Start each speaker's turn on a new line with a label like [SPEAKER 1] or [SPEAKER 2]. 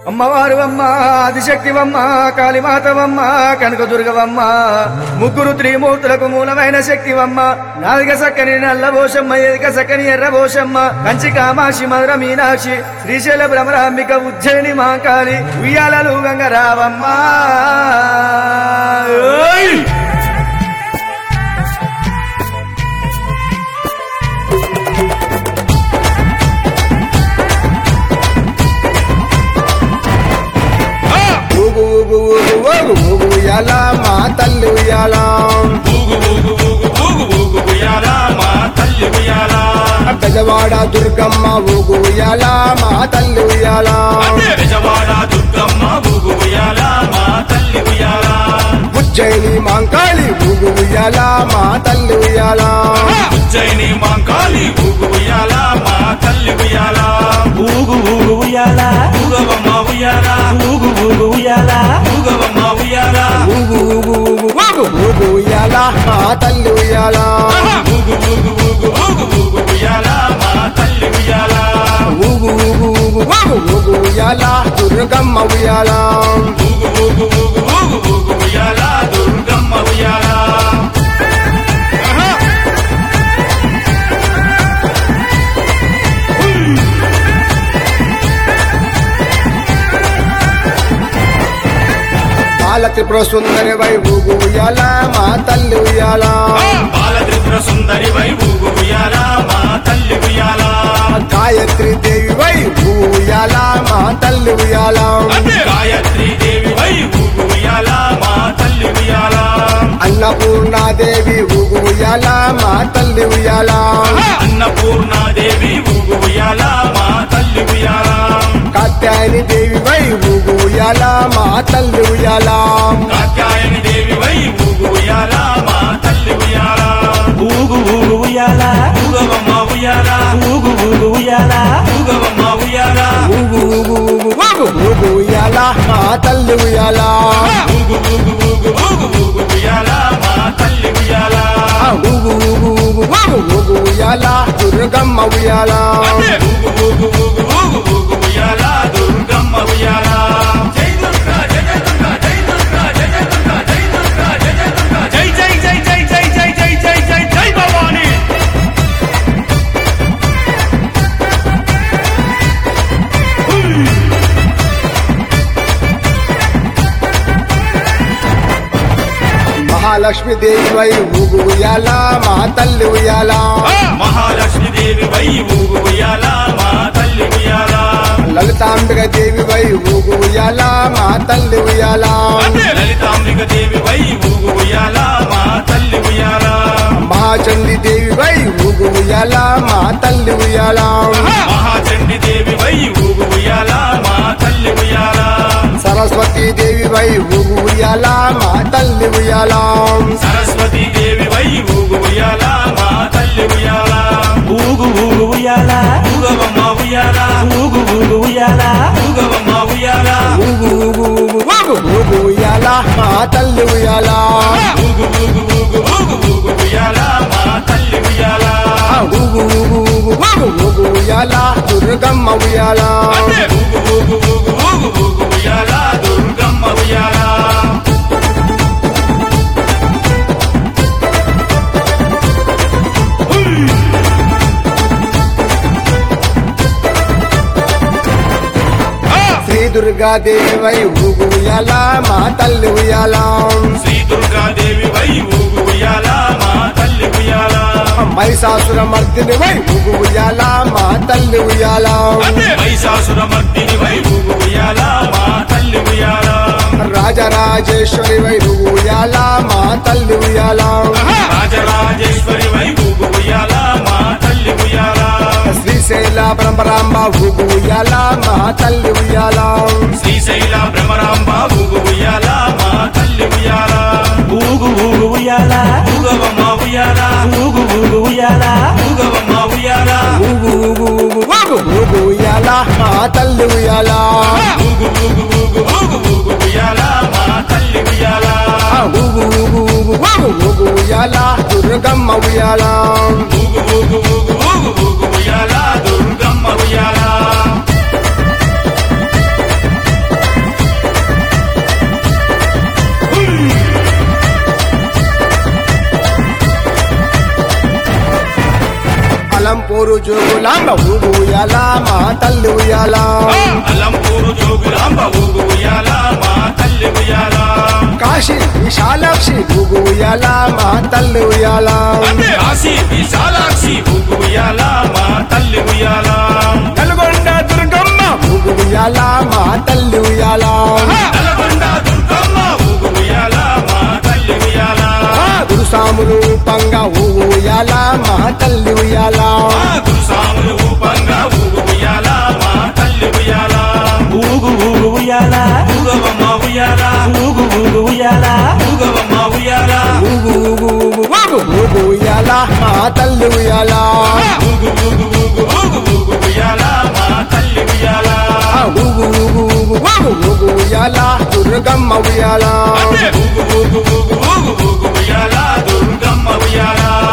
[SPEAKER 1] అమ్మవారు అమ్మ ఆదిశక్తివమ్మ కాళీమాతవమ్మ కనకదుర్గవమ్మ ముగ్గురు త్రిమూర్తులకు మూలమైన శక్తివమ్మ నాలుగ సక్కని నల్లబోషమ్మ ఎదిక సక్కని ఎర్రబోషమ్మ కంచి కామాక్షి మధుర మీనాక్షి శ్రీశైల భ్రమరాంబిక ఉజ్జయిని మాంకాళి ఉయ్యాలలు గంగరావమ్మ ఓయ్!
[SPEAKER 2] ఊగు ఊగు ఊగు ఊగు ఊగు ఉయ్యాల మా తల్లి ఉయ్యాల
[SPEAKER 3] ఊగు ఊగు ఊగు ఊగు ఊగు ఉయ్యాల మా తల్లి ఉయ్యాల
[SPEAKER 2] బెజవాడ దుర్గమ్మ ఊగు ఉయ్యాల మా తల్లి ఉయ్యాల
[SPEAKER 3] అదే విజవాడ దుర్గమ్మ ఊగు ఉయ్యాల మా తల్లి ఉయ్యాల
[SPEAKER 2] ఉజ్జయిని మాంకాళి ఊగు ఉయ్యాల మా తల్లి ఉయ్యాల
[SPEAKER 3] ఉజ్జయిని మాంకాళి ఊగు ఉయ్యాల మా తల్లి ఉయ్యాల
[SPEAKER 4] ఊగు ఊగు ఉయ్యాల
[SPEAKER 3] ఊగవమ్మ ఉయ్యాల
[SPEAKER 4] ఊగు ఊగు ఉయ్యాల
[SPEAKER 3] ఊగవమ్మ ఉయ్యాల
[SPEAKER 2] ఊగు ఊగు ఊగు ఊగు ఊగు ఉయ్యాల మా తల్లి ఉయ్యాల
[SPEAKER 3] ఊగు ఊగు ఊగు ఊగు ఊగు ఉయ్యాల మా తల్లి ఉయ్యాల
[SPEAKER 2] ఊగు ఊగు ఊగు ఊగు ఊగు ఉయ్యాల దుర్గమ్మ ఉయ్యాల
[SPEAKER 3] ఊగు ఊగు ఊగు ఊగు ఊగు ఉయ్యాల దుర్గమ్మ ఉయ్యాల
[SPEAKER 2] బాల త్రిపుర సుందరి వై ఊగు ఉయ్యాల మా తల్లి ఉయ్యాల
[SPEAKER 3] బాలత్రిపుర సుందరి వై ఊగు ఉయ్యాల మా తల్లి ఉయ్యాల
[SPEAKER 2] గాయత్రి దేవి వై ఊగు ఉయ్యాల మా తల్లి ఉయ్యాల
[SPEAKER 3] గాయత్రి దేవి వై ఊగు ఉయ్యాల మా తల్లి ఉయ్యాల
[SPEAKER 2] అన్నపూర్ణాదేవి ఊగు ఉయ్యాల మా తల్లి ఉయ్యాల
[SPEAKER 3] అన్నపూర్ణాదేవి ఊగు ఉయ్యాల మా తల్లి ఉయ్యాల
[SPEAKER 2] కాత్యాయని దేవి వై ఊగు ఉయ్యాల మా తల్లి ఉయ్యాల
[SPEAKER 3] కాత్యాయని దేవి వై ఊగు ఉయ్యాల మా తల్లి ఉయ్యాల
[SPEAKER 4] ఊగు ఊగు ఉయ్యాల
[SPEAKER 3] ఊగవమ్మ ఉయ్యాల
[SPEAKER 4] ఊగు ఊగు ఉయ్యాల
[SPEAKER 3] ఊగవమ్మ ఉయ్యాల
[SPEAKER 2] ఊగు ఊగు ఊగు ఊగు ఊగు ఉయ్యాల మా తల్లి ఉయ్యాల
[SPEAKER 3] ఊగు ఊగు ఊగు ఊగు ఊగు ఉయ్యాల మా తల్లి ఉయ్యాల
[SPEAKER 2] ఊగు ఊగు ఊగు ఊగు ఊగు ఉయ్యాల దుర్గమ్మ ఉయ్యాల
[SPEAKER 3] ఊగు ఊగు ఊగు ఊగు ఊగు ఉయ్యాల దుర్గమ్మ ఉయ్యాల జై దుర్గా జై జై దుర్గా జై దుర్గా జై జై దుర్గా జై దుర్గా జై జై దుర్గా జై జై జై జై జై జై జై జై జై జై భవాని
[SPEAKER 2] మహాలక్ష్మి దేవి వై ఊగు ఉయ్యాల మా తల్లి ఉయ్యాల
[SPEAKER 3] మహాలక్ష్మి దేవి వై ఊగు ఉయ్యాల మా తల్లి ఉయ్యాల
[SPEAKER 2] లలితాంబిక దేవి వై ఊగు ఉయ్యాల మా తల్లి ఉయ్యాల
[SPEAKER 3] లలితాంబిక దేవి వై ఊగు ఉయ్యాల మా తల్లి ఉయ్యాల
[SPEAKER 2] మహాచండి దేవి వై ఊగు ఉయ్యాల మా తల్లి ఉయ్యాల
[SPEAKER 3] మహాచండి దేవి వై ఊగు ఉయ్యాల మా తల్లి ఉయ్యాల
[SPEAKER 2] సరస్వతి దేవి వై ఊగు ఉయ్యాల మా తల్లి ఉయ్యాల
[SPEAKER 3] సరస్వతి దేవి వై ఊగు ఉయ్యాల మా తల్లి ఉయ్యాల
[SPEAKER 4] ఊగు ఊగు ఉయ్యాల
[SPEAKER 3] ఊగవమ్మ ఉయ్యాల
[SPEAKER 4] ఊగు ఊగు ఉయ్యాల
[SPEAKER 3] ఊగవమ్మ ఉయ్యాల
[SPEAKER 2] ఊగు ఊగు ఊగు ఊగు ఊగు ఉయ్యాల మా తల్లి ఉయ్యాల
[SPEAKER 3] ఊగు ఊగు ఊగు ఊగు ఊగు ఉయ్యాల మా తల్లి ఉయ్యాల
[SPEAKER 2] ఊగు ఊగు ఊగు ఊగు ఊగు ఉయ్యాల దుర్గమ్మ ఉయ్యాల
[SPEAKER 3] ఊగు ఊగు ఊగు ఊగు ఊగు ఉయ్యాల దుర్గమ్మ ఉయ్యాల
[SPEAKER 2] శ్రీ దుర్గాదేవి వై ఊగు ఉయ్యాల మా తల్లి ఉయ్యాల
[SPEAKER 3] శ్రీ దుర్గాదేవి వై ఊగు ఉయ్యాల మా తల్లి ఉయ్యాల
[SPEAKER 2] మహిషాసుర మర్దిని వై ఊగు ఉయ్యాల మా తల్లి ఉయ్యాల
[SPEAKER 3] మహిషాసుర మర్దిని వై ఊగు ఉయ్యాల మా తల్లి ఉయ్యాల
[SPEAKER 2] రాజరాజేశ్వరి వై ఊగు ఉయ్యాల మా తల్లి ఉయ్యాల
[SPEAKER 3] రాజరాజేశ్వరి వై ఊగు ఉయ్యాల మా తల్లి ఉయ్యాల
[SPEAKER 2] శ్రీశైల బ్రహ్మరాంబ ఊగు ఉయ్యాల మా తల్లి ఉయ్యాల
[SPEAKER 3] శ్రీశైల భ్రమరాంబ ఊగు ఉయ్యాల మా తల్లి ఉయ్యాల
[SPEAKER 4] ఊగు ఊగు ఉయ్యాల
[SPEAKER 3] ఊగవమ్మ ఉయ్యాల
[SPEAKER 4] ఊగు ఊగు ఉయ్యాల
[SPEAKER 3] ఊగవమ్మ ఉయ్యాల
[SPEAKER 2] ఊగు ఊగు ఊగు ఊగు ఊగు ఉయ్యాల మా తల్లి ఉయ్యాల
[SPEAKER 3] ఊగు ఊగు ఊగు ఊగు ఊగు ఉయ్యాల మా తల్లి ఉయ్యాల
[SPEAKER 2] ఊగు ఊగు ఊగు ఊగు ఊగు ఉయ్యాల దుర్గమ్మ ఉయ్యాల
[SPEAKER 3] ఊగు ఊగు ఊగు ఊగు ఊగు ఉయ్యాల దుర్గమ్మ ఉయ్యాల
[SPEAKER 2] అలంపూరు జోగులాంబ ఊగు ఉయ్యాల మా తల్లి ఉయ్యాల
[SPEAKER 3] అలంపూరు జోగులాంబ ఊగు ఉయ్యాల మా తల్లి ఉయ్యాల
[SPEAKER 2] కాశీ విశాలాక్షి ఊగు ఉయ్యాల మా తల్లి ఉయ్యాల
[SPEAKER 3] అంటే రాశి విశాలాక్షి ఊగు ఉయ్యాల మా తల్లి ఉయ్యాల
[SPEAKER 2] నల్గొండ దుర్గమ్మ ఊగు ఉయ్యాల మా తల్లి ఉయ్యాల
[SPEAKER 3] నల్గొండ దుర్గమ్మ ఊగు ఉయ్యాల మా తల్లి ఉయ్యాల
[SPEAKER 2] గురుసాములు పంగ ఊగు ఉయ్యాల మా తల్లి ఉయ్యాల
[SPEAKER 3] మా గురుసాములు ఊపంగా ఊగు ఉయ్యాల మా తల్లి ఉయ్యాల
[SPEAKER 4] ఊగు ఊగు ఉయ్యాల
[SPEAKER 3] ఊగవమ్మ ఉయ్యాల
[SPEAKER 4] ఊగు ఊగు ఉయ్యాల
[SPEAKER 3] ఊగవమ్మ ఉయ్యాల
[SPEAKER 2] ఊగు ఊగు ఊగు ఊగు ఊగు ఉయ్యాల మా తల్లి ఉయ్యాల
[SPEAKER 3] ఊగు ఊగు ఊగు ఊగు ఊగు ఉయ్యాల మా తల్లి ఉయ్యాల
[SPEAKER 2] ఊగు ఊగు ఊగు ఊగు ఊగు ఉయ్యాల దుర్గమ్మ ఉయ్యాల
[SPEAKER 3] అంటే ఊగు ఊగు ఊగు ఊగు ఊగు ఉయ్యాల దుర్గమ్మ ఉయ్యాల